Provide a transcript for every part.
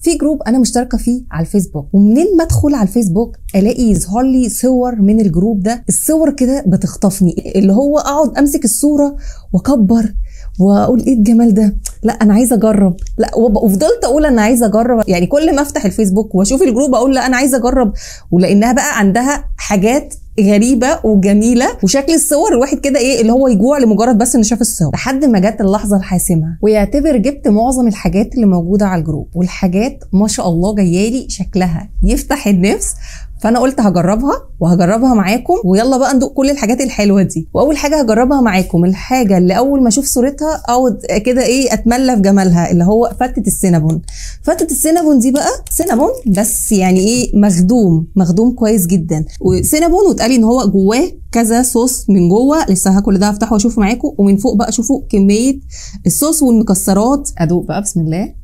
في جروب انا مشتركه فيه على الفيسبوك ومنين ما ادخل على الفيسبوك الاقي يظهر لي صور من الجروب ده الصور كده بتخطفني اللي هو اقعد امسك الصوره واكبر واقول ايه الجمال ده لا انا عايزه اجرب لا وب- وفضلت اقول انا عايزه اجرب يعني كل ما افتح الفيسبوك واشوف الجروب اقول لا انا عايزه اجرب ولانها بقى عندها حاجات غريبه وجميله وشكل الصور الواحد كده ايه اللي هو يجوع لمجرد بس انه شاف الصور لحد ما جت اللحظه الحاسمه ويعتبر جبت معظم الحاجات اللي موجوده على الجروب والحاجات ما شاء الله جايالي شكلها يفتح النفس فانا قلت هجربها وهجربها معاكم ويلا بقى ندوق كل الحاجات الحلوه دي واول حاجه هجربها معاكم الحاجه اللي اول ما اشوف صورتها اقعد كده ايه اتملى في جمالها اللي هو فتة السينابون فتة السينابون دي بقى سينابون بس يعني ايه مخدوم مخدوم كويس جدا وسينابون واتقالي ان هو جواه كذا صوص من جوه لسه كل ده هفتحه واشوفه معاكم ومن فوق بقى شوفوا كميه الصوص والمكسرات ادوق بقى بسم الله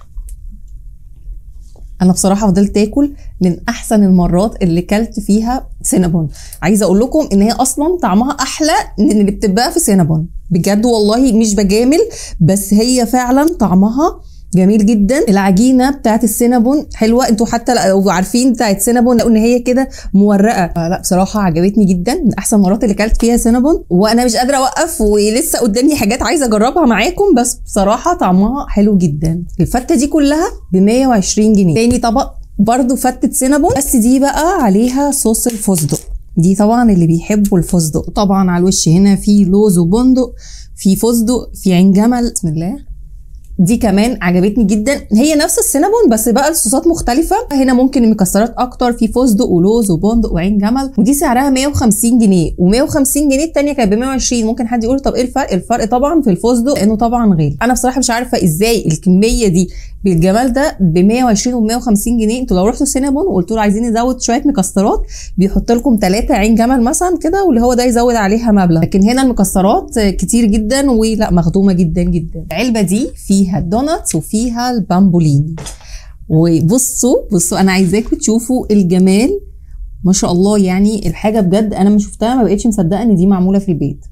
انا بصراحه فضلت اكل من احسن المرات اللي كلت فيها سينابون عايزه اقول لكم ان هي اصلا طعمها احلى من اللي بتبقى في سينابون بجد والله مش بجامل بس هي فعلا طعمها جميل جدا العجينه بتاعت السينابون حلوه انتوا حتى لو عارفين بتاعت سينابون لقوا ان هي كده مورقه لا بصراحه عجبتني جدا من احسن المرات اللي كلت فيها سينابون وانا مش قادره اوقف ولسه قدامي حاجات عايزه اجربها معاكم بس بصراحه طعمها حلو جدا الفته دي كلها ب 120 جنيه تاني طبق برضو فتة سينابون بس دي بقى عليها صوص الفستق دي طبعا اللي بيحبوا الفستق طبعا على الوش هنا في لوز وبندق في فستق في عين جمل بسم الله دي كمان عجبتني جدا هي نفس السينابون بس بقى الصوصات مختلفه هنا ممكن المكسرات اكتر في فستق ولوز وبندق وعين جمل ودي سعرها 150 جنيه و150 جنيه الثانيه كانت ب 120 ممكن حد يقول طب ايه الفرق الفرق طبعا في الفستق لانه طبعا غالي انا بصراحه مش عارفه ازاي الكميه دي بالجمال ده ب 120 و 150 جنيه انتوا لو رحتوا سينابون وقلتوا له عايزين نزود شويه مكسرات بيحط لكم ثلاثه عين جمل مثلا كده واللي هو ده يزود عليها مبلغ لكن هنا المكسرات كتير جدا ولا مخدومه جدا جدا العلبه دي فيها الدوناتس وفيها البامبوليني وبصوا بصوا انا عايزاكم تشوفوا الجمال ما شاء الله يعني الحاجه بجد انا ما شفتها ما بقتش مصدقه ان دي معموله في البيت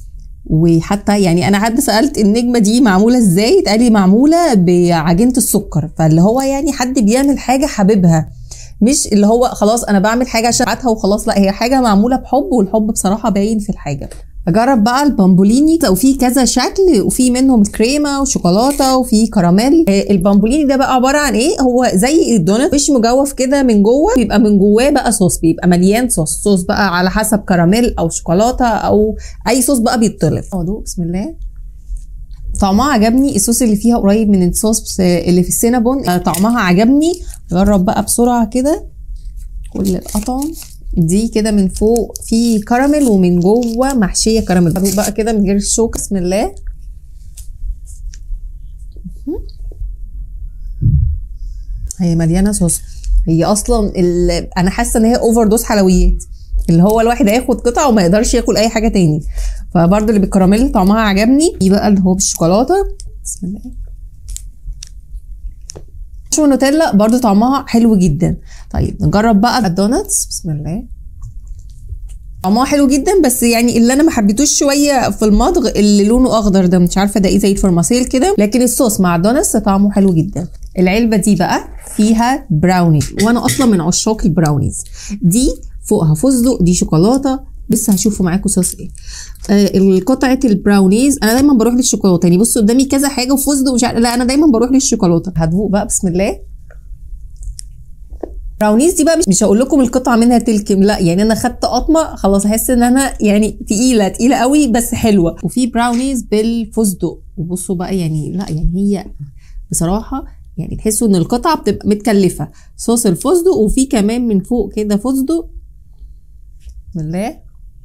وحتى يعني انا حد سالت النجمه دي معموله ازاي اتقال لي معموله بعجينه السكر فاللي هو يعني حد بيعمل حاجه حاببها مش اللي هو خلاص انا بعمل حاجه عشان ابعتها وخلاص لا هي حاجه معموله بحب والحب بصراحه باين في الحاجه اجرب بقى البامبوليني وفي كذا شكل وفي منهم كريمه وشوكولاته وفي كراميل آه، البامبوليني ده بقى عباره عن ايه هو زي الدونات مش مجوف كده من جوه بيبقى من جواه بقى صوص بيبقى مليان صوص صوص بقى على حسب كراميل او شوكولاته او اي صوص بقى بيتطلب ادوق بسم الله طعمها عجبني الصوص اللي فيها قريب من الصوص اللي في السينابون آه، طعمها عجبني جرب بقى بسرعه كده كل القطع دي كده من فوق في كراميل ومن جوه محشيه كراميل هدوق بقى كده من غير الشوكه بسم الله هي مليانه صوص هي اصلا ال... انا حاسه ان هي اوفر دوز حلويات اللي هو الواحد هياخد قطعه وما يقدرش ياكل اي حاجه تاني فبرضه اللي بالكراميل طعمها عجبني دي بقى اللي هو بالشوكولاته بسم الله شو نوتيلا برضو طعمها حلو جدا طيب نجرب بقى الدوناتس بسم الله طعمها حلو جدا بس يعني اللي انا ما حبيتوش شويه في المضغ اللي لونه اخضر ده مش عارفه ده ايه زي الفرماسيل كده لكن الصوص مع الدوناتس طعمه حلو جدا العلبه دي بقى فيها براوني وانا اصلا من عشاق البراونيز دي فوقها فستق دي شوكولاته لسه هشوفه معاكم صوص ايه آه قطعه البراونيز انا دايما بروح للشوكولاته يعني بصوا قدامي كذا حاجه وفستق ومش عارفه لا انا دايما بروح للشوكولاته هدوق بقى بسم الله براونيز دي بقى مش, مش هقول لكم القطعه منها تلكم لا يعني انا خدت قطمه خلاص احس ان انا يعني تقيله تقيله قوي بس حلوه وفي براونيز بالفستق وبصوا بقى يعني لا يعني هي بصراحه يعني تحسوا ان القطعه بتبقى متكلفه صوص الفستق وفي كمان من فوق كده فستق بسم الله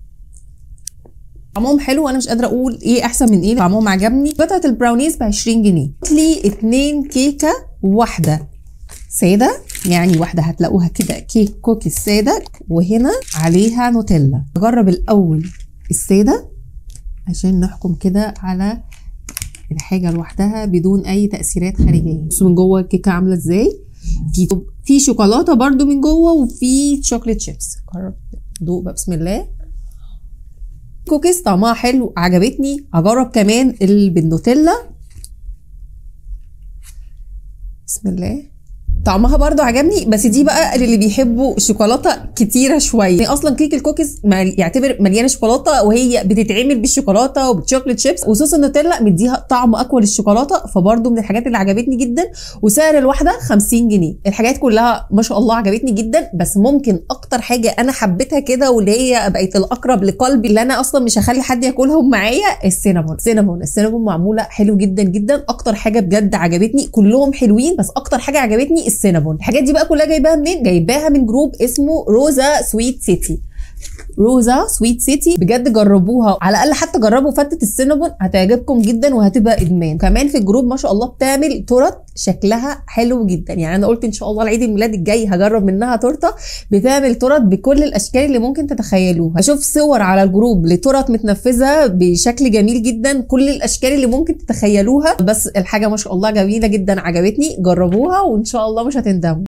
طعمهم حلو وانا مش قادره اقول ايه احسن من ايه طعمهم عجبني قطعه البراونيز ب 20 جنيه لي اتنين كيكه واحده ساده يعني واحده هتلاقوها كده كيك كوكيز ساده وهنا عليها نوتيلا نجرب الاول الساده عشان نحكم كده على الحاجه لوحدها بدون اي تاثيرات خارجيه بصوا من جوه الكيكه عامله ازاي في في شوكولاته برده من جوه وفي شوكليت شيبس جرب دوق بقى بسم الله كوكيز طعمها حلو عجبتني هجرب كمان اللي بالنوتيلا بسم الله طعمها برضو عجبني بس دي بقى اللي بيحبوا الشوكولاته كتيره شويه يعني اصلا كيك الكوكيز مل- يعتبر مليانه شوكولاته وهي بتتعمل بالشوكولاته وبالشوكليت شيبس وصوص النوتيلا مديها طعم اقوى للشوكولاته فبرضو من الحاجات اللي عجبتني جدا وسعر الواحده 50 جنيه الحاجات كلها ما شاء الله عجبتني جدا بس ممكن اكتر حاجه انا حبيتها كده واللي هي بقت الاقرب لقلبي اللي انا اصلا مش هخلي حد ياكلهم معايا السينابون السينابون السينابون معموله حلو جدا جدا اكتر حاجه بجد عجبتني كلهم حلوين بس اكتر حاجه عجبتني السينابون الحاجات دي بقى كلها جايباها منين جايباها من جروب اسمه روزا سويت سيتي روزا سويت سيتي بجد جربوها على الاقل حتى جربوا فتة السينابون هتعجبكم جدا وهتبقى ادمان كمان في الجروب ما شاء الله بتعمل تورت شكلها حلو جدا يعني انا قلت ان شاء الله العيد الميلاد الجاي هجرب منها تورته بتعمل تورت بكل الاشكال اللي ممكن تتخيلوها هشوف صور على الجروب لتورت متنفذه بشكل جميل جدا كل الاشكال اللي ممكن تتخيلوها بس الحاجه ما شاء الله جميله جدا عجبتني جربوها وان شاء الله مش هتندموا